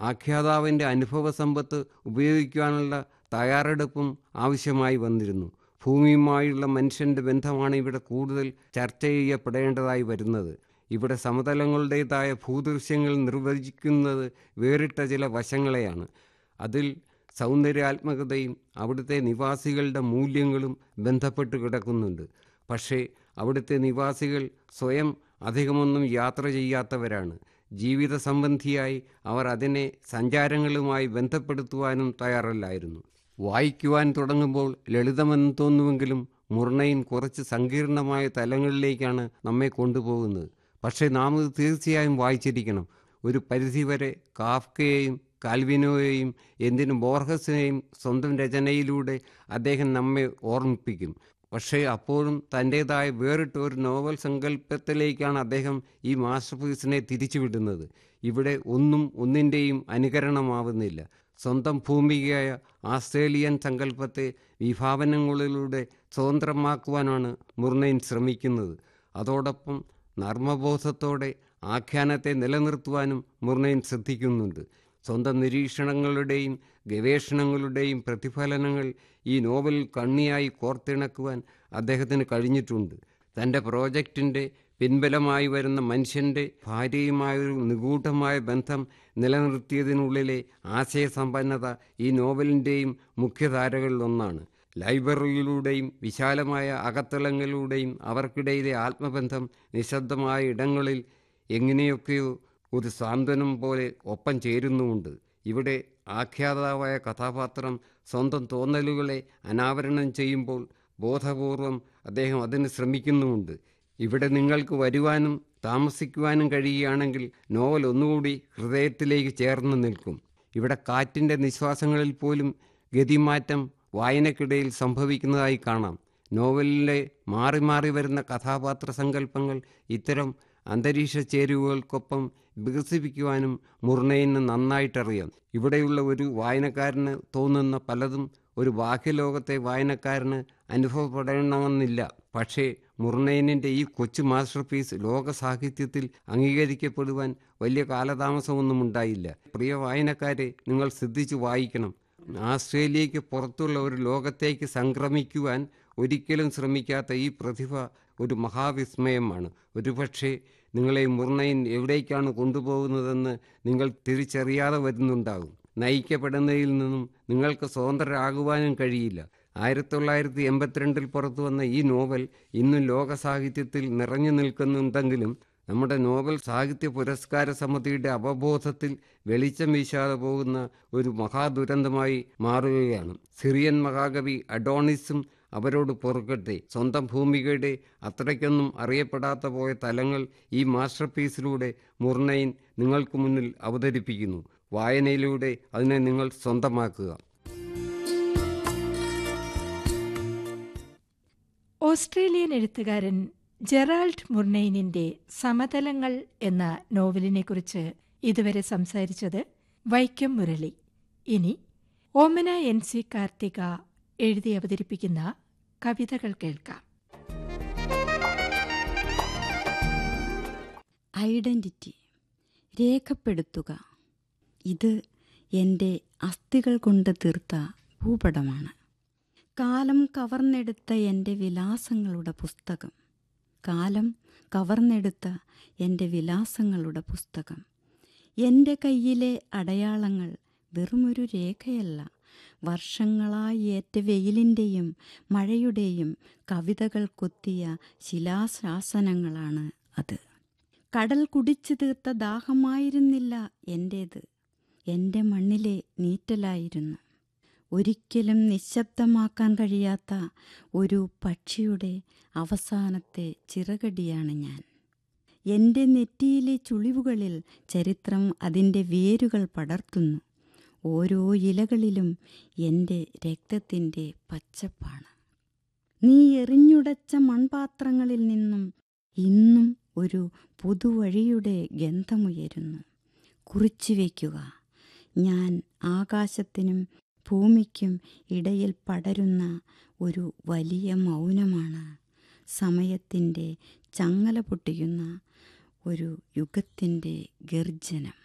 ആഖ്യാതാവിൻ്റെ അനുഭവ സമ്പത്ത് ഉപയോഗിക്കുവാനുള്ള തയ്യാറെടുപ്പും ആവശ്യമായി വന്നിരുന്നു ഭൂമിയുമായുള്ള മനുഷ്യൻ്റെ ബന്ധമാണ് ഇവിടെ കൂടുതൽ ചർച്ച ചെയ്യപ്പെടേണ്ടതായി വരുന്നത് ഇവിടെ സമതലങ്ങളുടേതായ ഭൂദൃശ്യങ്ങൾ നിർവചിക്കുന്നത് വേറിട്ട ചില വശങ്ങളെയാണ് അതിൽ സൗന്ദര്യാത്മകതയും അവിടുത്തെ നിവാസികളുടെ മൂല്യങ്ങളും ബന്ധപ്പെട്ട് കിടക്കുന്നുണ്ട് പക്ഷേ അവിടുത്തെ നിവാസികൾ സ്വയം അധികമൊന്നും യാത്ര ചെയ്യാത്തവരാണ് ജീവിത സംബന്ധിയായി അവർ അതിനെ സഞ്ചാരങ്ങളുമായി ബന്ധപ്പെടുത്തുവാനും തയ്യാറല്ലായിരുന്നു വായിക്കുവാൻ തുടങ്ങുമ്പോൾ ലളിതമെന്ന് തോന്നുമെങ്കിലും മുർണയിൻ കുറച്ച് സങ്കീർണമായ തലങ്ങളിലേക്കാണ് നമ്മെ കൊണ്ടുപോകുന്നത് പക്ഷേ നാം ഇത് തീർച്ചയായും വായിച്ചിരിക്കണം ഒരു പരിധിവരെ കാഫ്കയെയും കാൽവിനോയെയും എന്തിനും ബോർഹസിനെയും സ്വന്തം രചനയിലൂടെ അദ്ദേഹം നമ്മെ ഓർമ്മിപ്പിക്കും പക്ഷേ അപ്പോഴും തൻ്റേതായ വേറിട്ട ഒരു നോവൽ സങ്കല്പത്തിലേക്കാണ് അദ്ദേഹം ഈ മാസ്റ്റർ പീസിനെ തിരിച്ചുവിടുന്നത് ഇവിടെ ഒന്നും ഒന്നിൻ്റെയും അനുകരണമാവുന്നില്ല സ്വന്തം ഭൂമികയായ ആസ്ട്രേലിയൻ സങ്കല്പത്തെ വിഭാവനങ്ങളിലൂടെ സ്വതന്ത്രമാക്കുവാനാണ് മുർണയിൻ ശ്രമിക്കുന്നത് അതോടൊപ്പം നർമ്മബോധത്തോടെ ആഖ്യാനത്തെ നിലനിർത്തുവാനും മുർണയിൻ ശ്രദ്ധിക്കുന്നുണ്ട് സ്വന്തം നിരീക്ഷണങ്ങളുടെയും ഗവേഷണങ്ങളുടെയും പ്രതിഫലനങ്ങൾ ഈ നോവലിൽ കണ്ണിയായി കോർത്തിണക്കുവാൻ അദ്ദേഹത്തിന് കഴിഞ്ഞിട്ടുണ്ട് തൻ്റെ പ്രോജക്റ്റിൻ്റെ പിൻബലമായി വരുന്ന മനുഷ്യൻ്റെ ഭാര്യയുമായൊരു നിഗൂഢമായ ബന്ധം നിലനിർത്തിയതിനുള്ളിലെ ആശയസമ്പന്നത ഈ നോവലിൻ്റെയും മുഖ്യധാരകളിലൊന്നാണ് ലൈബ്രറിയിലൂടെയും വിശാലമായ അകത്തളങ്ങളിലൂടെയും അവർക്കിടയിലെ ആത്മബന്ധം നിശബ്ദമായ ഇടങ്ങളിൽ എങ്ങനെയൊക്കെയോ ഒരു സാന്ത്വനം പോലെ ഒപ്പം ചേരുന്നുമുണ്ട് ഇവിടെ ആഖ്യാതാവായ കഥാപാത്രം സ്വന്തം തോന്നലുകളെ അനാവരണം ചെയ്യുമ്പോൾ ബോധപൂർവം അദ്ദേഹം അതിന് ശ്രമിക്കുന്നുമുണ്ട് ഇവിടെ നിങ്ങൾക്ക് വരുവാനും താമസിക്കുവാനും കഴിയുകയാണെങ്കിൽ നോവൽ ഒന്നുകൂടി ഹൃദയത്തിലേക്ക് ചേർന്ന് നിൽക്കും ഇവിടെ കാറ്റിൻ്റെ നിശ്വാസങ്ങളിൽ പോലും ഗതിമാറ്റം വായനക്കിടയിൽ സംഭവിക്കുന്നതായി കാണാം നോവലിലെ മാറി മാറി വരുന്ന കഥാപാത്ര സങ്കല്പങ്ങൾ ഇത്തരം അന്തരീക്ഷ ചേരുവകൾക്കൊപ്പം വികസിപ്പിക്കുവാനും മുർണയിന് നന്നായിട്ടറിയാം ഇവിടെയുള്ള ഒരു വായനക്കാരന് തോന്നുന്ന പലതും ഒരു ബാഹ്യലോകത്തെ വായനക്കാരന് അനുഭവപ്പെടണമെന്നില്ല പക്ഷേ മുർണയനിൻ്റെ ഈ കൊച്ചു മാസ്റ്റർ പീസ് ലോക സാഹിത്യത്തിൽ അംഗീകരിക്കപ്പെടുവാൻ വലിയ കാലതാമസമൊന്നും ഉണ്ടായില്ല പ്രിയ വായനക്കാരെ നിങ്ങൾ ശ്രദ്ധിച്ചു വായിക്കണം ആസ്ട്രേലിയയ്ക്ക് പുറത്തുള്ള ഒരു ലോകത്തേക്ക് സംക്രമിക്കുവാൻ ഒരിക്കലും ശ്രമിക്കാത്ത ഈ പ്രതിഭ ഒരു മഹാവിസ്മയമാണ് ഒരുപക്ഷെ നിങ്ങളെ മുർണയിൻ എവിടേക്കാണ് കൊണ്ടുപോകുന്നതെന്ന് നിങ്ങൾ തിരിച്ചറിയാതെ വരുന്നുണ്ടാകും നയിക്കപ്പെടുന്നതിൽ നിന്നും നിങ്ങൾക്ക് സ്വതന്ത്രരാകുവാനും കഴിയില്ല ആയിരത്തി തൊള്ളായിരത്തി എൺപത്തിരണ്ടിൽ പുറത്തു വന്ന ഈ നോവൽ ഇന്നും ലോക സാഹിത്യത്തിൽ നിറഞ്ഞു നിൽക്കുന്നുണ്ടെങ്കിലും നമ്മുടെ നോബൽ സാഹിത്യ പുരസ്കാര സമിതിയുടെ അവബോധത്തിൽ വെളിച്ചം വീശാതെ പോകുന്ന ഒരു മഹാദുരന്തമായി മാറുകയാണ് സിറിയൻ മഹാകവി അഡോണിസും അവരോട് പൊറുക്കട്ടെ സ്വന്തം ഭൂമികയുടെ അത്രയ്ക്കൊന്നും അറിയപ്പെടാത്ത പോയ തലങ്ങൾ ഈ മാസ്റ്റർ പീസിലൂടെ മുർണയിൻ നിങ്ങൾക്ക് മുന്നിൽ അവതരിപ്പിക്കുന്നു വായനയിലൂടെ അതിനെ നിങ്ങൾ സ്വന്തമാക്കുക ഓസ്ട്രേലിയൻ എഴുത്തുകാരൻ ജെറാൾഡ് മുർനെയിനിന്റെ സമതലങ്ങൾ എന്ന നോവലിനെക്കുറിച്ച് ഇതുവരെ സംസാരിച്ചത് വൈക്കം മുരളി ഇനി ഓമന എൻ സി കാർത്തിക എഴുതി അവതരിപ്പിക്കുന്ന കവിതകൾ കേൾക്കാം ഐഡന്റിറ്റി രേഖപ്പെടുത്തുക ഇത് എൻ്റെ അസ്ഥികൾ കൊണ്ട് തീർത്ത ഭൂപടമാണ് കാലം കവർന്നെടുത്ത എൻ്റെ വിലാസങ്ങളുടെ പുസ്തകം കാലം കവർന്നെടുത്ത എൻ്റെ വിലാസങ്ങളുടെ പുസ്തകം എൻ്റെ കയ്യിലെ അടയാളങ്ങൾ വെറുമൊരു രേഖയല്ല വർഷങ്ങളായി ഏറ്റ വെയിലിൻ്റെയും മഴയുടെയും കവിതകൾ കൊത്തിയ ശിലാശാസനങ്ങളാണ് അത് കടൽ കുടിച്ചു തീർത്ത ദാഹമായിരുന്നില്ല എൻ്റേത് എൻ്റെ മണ്ണിലെ നീറ്റലായിരുന്നു ഒരിക്കലും നിശബ്ദമാക്കാൻ കഴിയാത്ത ഒരു പക്ഷിയുടെ അവസാനത്തെ ചിറകടിയാണ് ഞാൻ എൻ്റെ നെറ്റിയിലെ ചുളിവുകളിൽ ചരിത്രം അതിൻ്റെ വേരുകൾ പടർത്തുന്നു ഓരോ ഇലകളിലും എൻ്റെ രക്തത്തിൻ്റെ പച്ചപ്പാണ് നീ എറിഞ്ഞുടച്ച മൺപാത്രങ്ങളിൽ നിന്നും ഇന്നും ഒരു പുതുവഴിയുടെ ഗന്ധമുയരുന്നു കുറിച്ചു വയ്ക്കുക ഞാൻ ആകാശത്തിനും ഭൂമിക്കും ഇടയിൽ പടരുന്ന ഒരു വലിയ മൗനമാണ് സമയത്തിൻ്റെ ചങ്ങല പൊട്ടിക്കുന്ന ഒരു യുഗത്തിൻ്റെ ഗർജനം